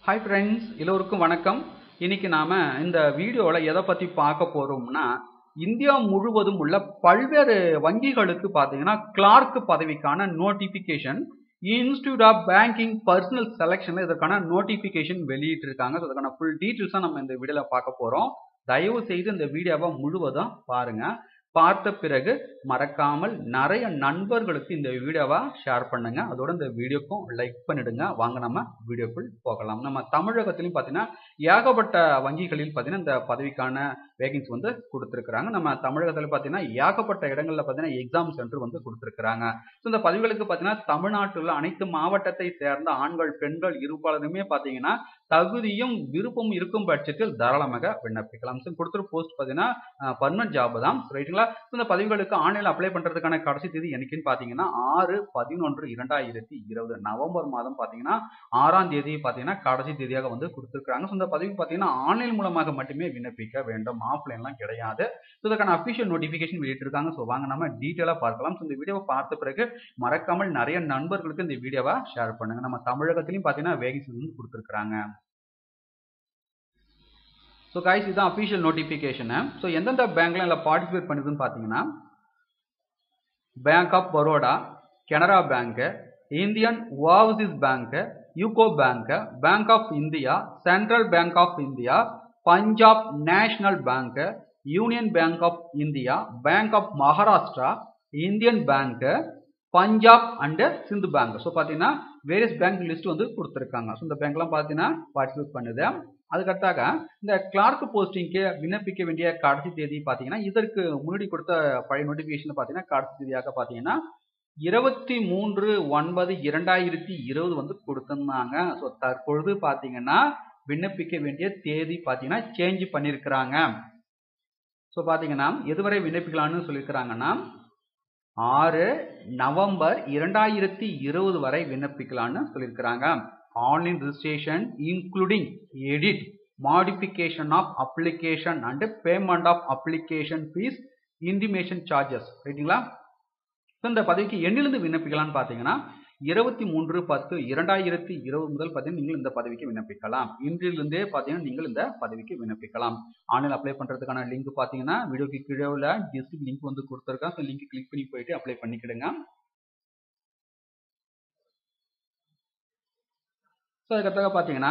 hi friends எல்லோருக்கும் வணக்கம் இன்னைக்கு நாம இந்த வீடியோவில் எதை பற்றி பார்க்க போறோம்னா இந்தியா முழுவதும் உள்ள பல்வேறு வங்கிகளுக்கு பார்த்தீங்கன்னா கிளார்க் பதவிக்கான notification institute of banking personnel செலெக்ஷனில் இதற்கான நோட்டிஃபிகேஷன் வெளியிட்டிருக்காங்க ஸோ அதற்கான ஃபுல் டீட்டெயில்ஸாக நம்ம இந்த வீடியோவில் பார்க்க போகிறோம் தயவு செய்து இந்த வீடியோவை முழுவதும் பாருங்க பார்த்த பிறகு மறக்காமல் நிறைய நண்பர்களுக்கு இந்த வீடியோவை ஷேர் பண்ணுங்க அதோட இந்த வீடியோக்கும் லைக் பண்ணிடுங்க வாங்க நம்ம வீடியோக்குள் போகலாம் நம்ம தமிழகத்திலையும் பார்த்தீங்கன்னா ஏகப்பட்ட வங்கிகளில் பார்த்தீங்கன்னா இந்த பதவிக்கான வேகன்சி வந்து கொடுத்துருக்குறாங்க நம்ம தமிழகத்தில் பார்த்தீங்கன்னா ஏகப்பட்ட இடங்களில் பார்த்தீங்கன்னா எக்ஸாம் சென்டர் வந்து கொடுத்துருக்குறாங்க ஸோ இந்த பதவிகளுக்கு பார்த்தீங்கன்னா தமிழ்நாட்டில் அனைத்து மாவட்டத்தை சேர்ந்த ஆண்கள் பெண்கள் இருப்பாளருமே பார்த்தீங்கன்னா தகுதியும் விருப்பம் இருக்கும் பட்சத்தில் தாராளமாக விண்ணப்பிக்கலாம் ஸோ கொடுத்துரு போஸ்ட் பார்த்தீங்கன்னா பர்மனன்ட் ஜாப் தான் ரைட்டுங்களா ஸோ இந்த பதவிகளுக்கு ஆன்லைனில் அப்ளை பண்ணுறதுக்கான கடைசி தேதி என்னைக்குன்னு பார்த்தீங்கன்னா ஆறு பதினொன்று இரண்டாயிரத்தி இருபது நவம்பர் மாதம் பார்த்தீங்கன்னா ஆறாம் தேதி பார்த்தீங்கன்னா கடைசி தேதியாக வந்து கொடுத்துருக்காங்க ஸோ இந்த பதவி பார்த்தீங்கன்னா ஆன்லைன் மூலமாக மட்டுமே விண்ணப்பிக்க வேண்டும் ஆஃப்லைன்லாம் கிடையாது ஸோ இதற்கான அஃபிஷியல் நோட்டிஃபிகேஷன் வெளியிட்டிருக்காங்க ஸோ வாங்க நம்ம டீட்டெயிலாக பார்க்கலாம் ஸோ இந்த வீடியோவை பார்த்த பிறகு மறக்காமல் நிறைய நண்பர்களுக்கு இந்த வீடியோவை ஷேர் பண்ணுங்க நம்ம தமிழகத்திலையும் பார்த்தீங்கன்னா வேகன்சி வந்து கொடுத்துருக்காங்க ஸோ கைஸ் இதுதான் அஃபிஷியல் நோட்டிஃபிகேஷனு ஸோ எந்தெந்த பேங்க்ல இதில் பார்ட்டிசிபேட் பண்ணுதுன்னு பார்த்தீங்கன்னா bank of Baroda Canara bank Indian overseas bank UCO bank bank of India central bank of India Punjab national bank union bank of India bank of Maharashtra Indian bank Punjab and Sind bank so பார்த்தீங்கன்னா various bank list வந்து கொடுத்துருக்காங்க so இந்த பேங்க்லாம் பார்த்தீங்கன்னா participate பண்ணுது அதுக்கடுத்தாக இந்த Clark போஸ்டிங்க்கு விண்ணப்பிக்க வேண்டிய கடைசி தேதி பார்த்தீங்கன்னா இதற்கு முன்னாடி கொடுத்த பழைய நோட்டிஃபிகேஷன் பார்த்தீங்கன்னா கடைசி தேதியாக பார்த்தீங்கன்னா இருபத்தி மூன்று ஒன்பது இரண்டாயிரத்தி இருபது வந்து கொடுத்துருந்தாங்க ஸோ தற்பொழுது பார்த்தீங்கன்னா விண்ணப்பிக்க வேண்டிய தேதி பார்த்தீங்கன்னா சேஞ்ச் பண்ணியிருக்கிறாங்க ஸோ பார்த்தீங்கன்னா எதுவரை விண்ணப்பிக்கலாம்னு சொல்லியிருக்கிறாங்கன்னா ஆறு நவம்பர் இரண்டாயிரத்தி இருபது வரை விண்ணப்பிக்கலாம்னு சொல்லியிருக்கிறாங்க online registration including edit modification of application and payment of application fees intimation charges ரைட்டுங்களா ஸோ இந்த பதவிக்கு எண்ணிலிருந்து விண்ணப்பிக்கலாம்னு பார்த்தீங்கன்னா இருபத்தி மூன்று பத்து இரண்டாயிரத்தி இருபது முதல் பார்த்தீங்கன்னா நீங்கள் இந்த பதவிக்கு விண்ணப்பிக்கலாம் இன்றிலிருந்தே பார்த்தீங்கன்னா நீங்கள் இந்த பதவிக்கு விண்ணப்பிக்கலாம் ஆன்லைன் அப்ளை பண்ணுறதுக்கான லிங்க் பார்த்தீங்கன்னா வீடியோக்கு கீழே உள்ள டிஸ்கிரிப் லிங்க் வந்து கொடுத்துருக்கேன் ஸோ லிங்க் கிளிக் பண்ணி போயிட்டு அப்ளை பண்ணிக்கிடுங்க ஸோ அதுக்கடுத்தாக பார்த்தீங்கன்னா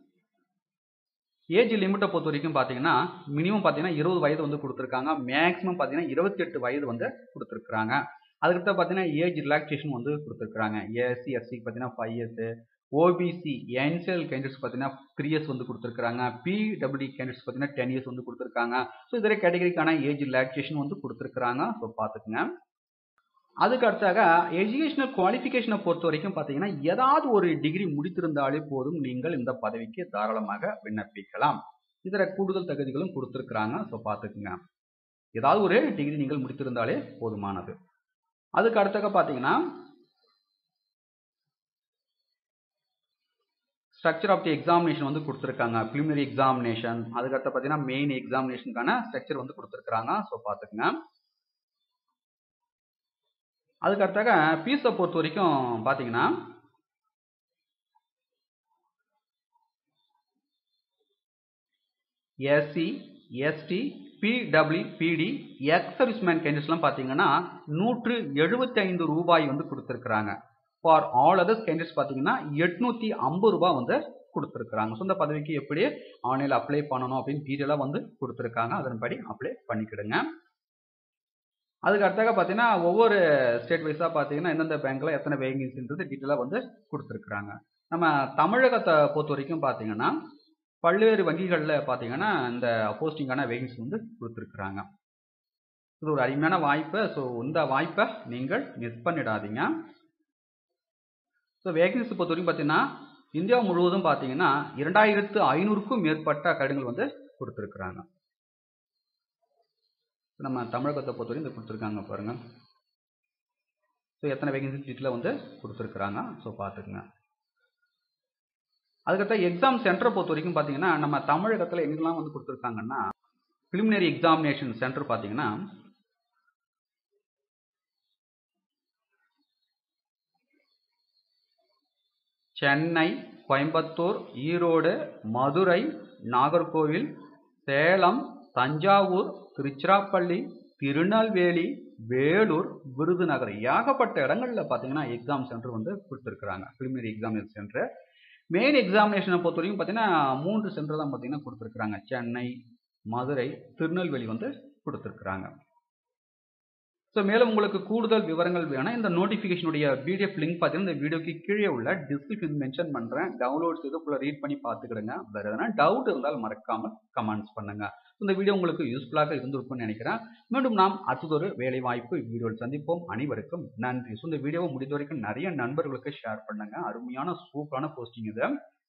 ஏஜ் லிமிட்டை பொறுத்த வரைக்கும் பார்த்தீங்கன்னா மினிமம் பார்த்தீங்கன்னா இருபது வயது வந்து கொடுத்துருக்காங்க மேக்ஸிமம் பார்த்தீங்கன்னா இருபத்தி எட்டு வயது வந்து கொடுத்துருக்குறாங்க அதுக்கடுத்து பார்த்தீங்கன்னா ஏஜ் ரிலாக்ஸேஷன் வந்து கொடுத்துருக்குறாங்க ஏஎஸ்சி எஸ்சிக்கு பார்த்தீங்கன்னா five years OBC NCL candidates பார்த்தீங்கன்னா த்ரீ இயர்ஸ் வந்து கொடுத்துருக்காங்க பிடபிள்யூ கேண்டிடேட்ஸ் பார்த்தீங்கன்னா டென் இயர்ஸ் வந்து கொடுத்துருக்காங்க ஸோ இதர கேட்டகரிக்கான ஏஜ் ரிலாக்ஸேஷன் வந்து கொடுத்துருக்குறாங்க ஸோ பார்த்துக்குங்க அதுக்கு அடுத்தாக எஜுகேஷனல் குவாலிஃபிகேஷனை பொறுத்த வரைக்கும் பார்த்தீங்கன்னா ஏதாவது ஒரு டிகிரி முடித்திருந்தாலே போதும் நீங்கள் இந்த பதவிக்கு தாராளமாக விண்ணப்பிக்கலாம் இதர கூடுதல் தகுதிகளும் கொடுத்துருக்குறாங்க ஸோ பார்த்துக்குங்க ஏதாவது ஒரு டிகிரி நீங்கள் முடித்திருந்தாலே போதுமானது அதுக்கு அடுத்தாக பார்த்தீங்கன்னா ஸ்ட்ரக்சர் ஆஃப் தி எக்ஸாமினேஷன் வந்து கொடுத்துருக்காங்க ப்ரிலிமினரி எக்ஸாமினேஷன் அதுக்கடுத்து பார்த்தீங்கன்னா மெயின் எக்ஸாமினேஷனுக்கான ஸ்ட்ரக்சர் வந்து கொடுத்துருக்காங்க ஸோ பார்த்துக்குங்க அதுக்கடுத்தாக ஃபீஸை பொறுத்த வரைக்கும் பார்த்தீங்கன்னா SC ST PW BD ex servicemen கேண்டிடேட்ஸ்லாம் பார்த்தீங்கன்னா நூற்று எழுபத்தி ஐந்து ரூபாய் வந்து கொடுத்துருக்குறாங்க ஃபார் ஆல் அதர்ஸ் கேண்டிடேட்ஸ் பார்த்தீங்கன்னா எட்நூற்றி ஐம்பது ரூபாய் வந்து கொடுத்துருக்குறாங்க ஸோ இந்த பதவிக்கு எப்படி ஆன்லைனில் அப்ளை பண்ணணும் அப்படின்னு டீட்டெயிலாக வந்து கொடுத்துருக்காங்க அதன்படி அப்ளை பண்ணிக்கிடுங்க அதுக்கு அடுத்தாக பார்த்தீங்கன்னா ஒவ்வொரு ஸ்டேட் வைஸாக பார்த்தீங்கன்னா எந்தெந்த பேங்க்கில் எத்தனை வேகன்சின்றது டீட்டெயிலாக வந்து கொடுத்துருக்குறாங்க நம்ம தமிழகத்தை பொறுத்த வரைக்கும் பார்த்தீங்கன்னா பல்வேறு வங்கிகளில் பார்த்தீங்கன்னா இந்த போஸ்டிங்கான வேகன்சி வந்து கொடுத்துருக்குறாங்க இது ஒரு அருமையான வாய்ப்பு ஸோ இந்த வாய்ப்பை நீங்கள் மிஸ் பண்ணிடாதீங்க ஸோ வேகன்சி பொறுத்த வரைக்கும் பார்த்தீங்கன்னா இந்தியா முழுவதும் பார்த்தீங்கன்னா இரண்டாயிரத்து ஐநூறுக்கும் மேற்பட்ட கடிதங்கள் வந்து கொடுத்துருக்குறாங்க நம்ம தமிழகத்தை பொறுத்தவரைக்கும் இந்த கொடுத்துருக்காங்க பாருங்கள் ஸோ எத்தனை வேகன்சி சீட்டில் வந்து கொடுத்துருக்குறாங்க ஸோ பார்த்துக்குங்க அதுக்கடுத்த எக்ஸாம் சென்டரை பொறுத்த வரைக்கும் பார்த்தீங்கன்னா நம்ம தமிழகத்தில் எங்கெல்லாம் வந்து கொடுத்துருக்காங்கன்னா ப்ரிலிமினரி எக்ஸாமினேஷன் சென்டர் பார்த்தீங்கன்னா சென்னை கோயம்புத்தூர் ஈரோடு மதுரை நாகர்கோவில் சேலம் தஞ்சாவூர் திருச்சிராப்பள்ளி திருநெல்வேலி வேலூர் விருதுநகர் ஏகப்பட்ட இடங்கள்ல பார்த்தீங்கன்னா எக்ஸாம் சென்டர் வந்து கொடுத்துருக்குறாங்க ப்ரிலிமினரி எக்ஸாமினேஷன் சென்டர் மெயின் எக்ஸாமினேஷனை பொறுத்த வரைக்கும் பார்த்தீங்கன்னா மூன்று சென்டர் தான் பார்த்தீங்கன்னா கொடுத்துருக்குறாங்க சென்னை மதுரை திருநெல்வேலி வந்து கொடுத்துருக்குறாங்க ஸோ மேலும் உங்களுக்கு கூடுதல் விவரங்கள் வேணும் இந்த நோட்டிஃபிகேஷனுடைய பிடிஎஃப் லிங்க் பார்த்தீங்கன்னா இந்த வீடியோக்கு கீழே உள்ள டிஸ்கிரிப்ஷன் மென்ஷன் பண்ணுறேன் டவுன்லோட் செய்து ஃபுல்லாக ரீட் பண்ணி பார்த்துக்கிடுங்க வேறு எதனா டவுட் இருந்தால் மறக்காமல் கமெண்ட்ஸ் பண்ணுங்க இந்த வீடியோ உங்களுக்கு யூஸ்ஃபுல்லாக இருந்திருக்கும்னு நினைக்கிறேன் மீண்டும் நாம் அடுத்ததொரு வேலை வாய்ப்பு வீடியோவில் சந்திப்போம் அனைவருக்கும் நன்றி ஸோ இந்த வீடியோவை முடிந்த வரைக்கும் நிறைய நண்பர்களுக்கு ஷேர் பண்ணுங்க அருமையான சூப்பரான போஸ்டிங் இது